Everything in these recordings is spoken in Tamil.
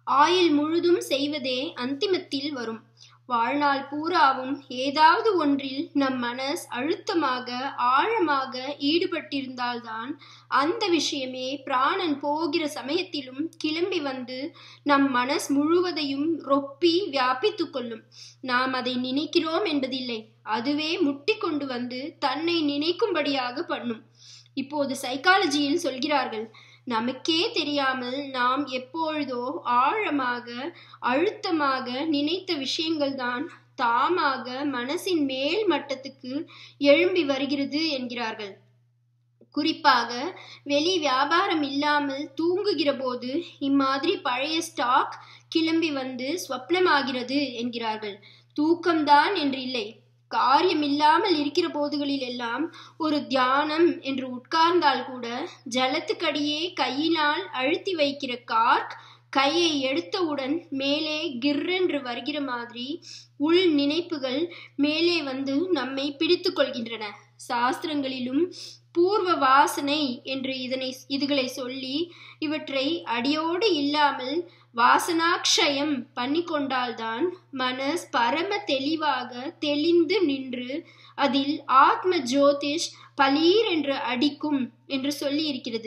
ஆயுள் முழுதும் செய்வதே அந்திமத்தில் வரும் வாழ்நாள் பூராவும் ஏதாவது ஒன்றில் நம் மனஸ் அழுத்தமாக ஆழமாக ஈடுபட்டிருந்தால்தான் அந்த விஷயமே பிராணன் போகிற சமயத்திலும் கிளம்பி வந்து நம் மனஸ் முழுவதையும் ரொப்பி வியாபித்து கொள்ளும் நாம் அதை நினைக்கிறோம் என்பதில்லை அதுவே முட்டி கொண்டு வந்து தன்னை நினைக்கும்படியாக பண்ணும் இப்போது சைக்காலஜியில் சொல்கிறார்கள் நமக்கே தெரியாமல் நாம் எப்பொழுதோ ஆழமாக அழுத்தமாக நினைத்த விஷயங்கள் தான் தாமாக மனசின் மேல் மட்டத்துக்கு எழும்பி வருகிறது என்கிறார்கள் குறிப்பாக வெளி வியாபாரம் இல்லாமல் தூங்குகிற போது இம்மாதிரி பழைய ஸ்டாக் கிளம்பி வந்து ஸ்வப்னமாகிறது என்கிறார்கள் தூக்கம்தான் என்று இல்லை காரியம் இல்லாமல் இருக்கிற போதுகளில் எல்லாம் ஒரு தியானம் என்று உட்கார்ந்தால் கூட ஜலத்துக்கடியே கையினால் அழுத்தி வைக்கிற கார்க் கையை எடுத்தவுடன் மேலே கிர்ரென்று வருகிற மாதிரி உள் நினைப்புகள் மேலே வந்து நம்மை பிடித்து கொள்கின்றன சாஸ்திரங்களிலும் பூர்வ வாசனை என்று இதனை இதுகளை சொல்லி இவற்றை அடியோடு இல்லாமல் வாசனாக்ஷயம் பண்ணி கொண்டால்தான் மனஸ் பரம தெளிவாக தெளிந்து நின்று அதில் ஆத்ம ஜோதிஷ் பலீர் என்று அடிக்கும் என்று சொல்லி இருக்கிறது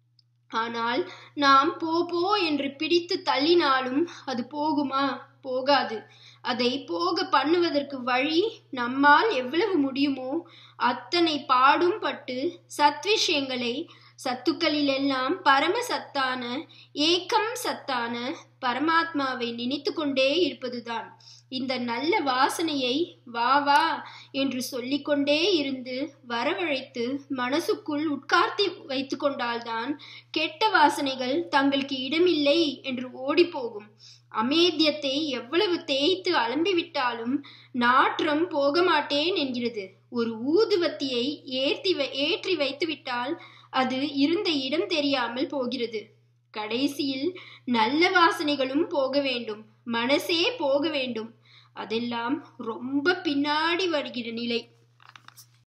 ஆனால் நாம் போ போ என்று பிடித்து தள்ளினாலும் அது போகுமா போகாது அதை போக பண்ணுவதற்கு வழி நம்மால் எவ்வளவு முடியுமோ அத்தனை பாடும் பட்டு சத்விஷயங்களை சத்துக்களிலெல்லாம் பரம சத்தான ஏக்கம் சத்தான பரமாத்மாவை நினைத்து கொண்டே இருப்பதுதான் இந்த நல்ல வாசனையை வா வா என்று சொல்லிக்கொண்டே இருந்து வரவழைத்து மனசுக்குள் உட்கார்த்தி வைத்து கொண்டால்தான் கெட்ட வாசனைகள் தங்களுக்கு இடமில்லை என்று ஓடி போகும் அமேத்தியத்தை எவ்வளவு தேய்த்து அலம்பிவிட்டாலும் நாற்றம் போக மாட்டேன் என்கிறது ஒரு ஊதுவத்தியை ஏற்றி ஏற்றி வைத்து விட்டால் அது இருந்த இடம் தெரியாமல் போகிறது கடைசியில் நல்ல வாசனைகளும் போக வேண்டும் மனசே போக வேண்டும் அதெல்லாம் ரொம்ப பின்னாடி வருகிற நிலை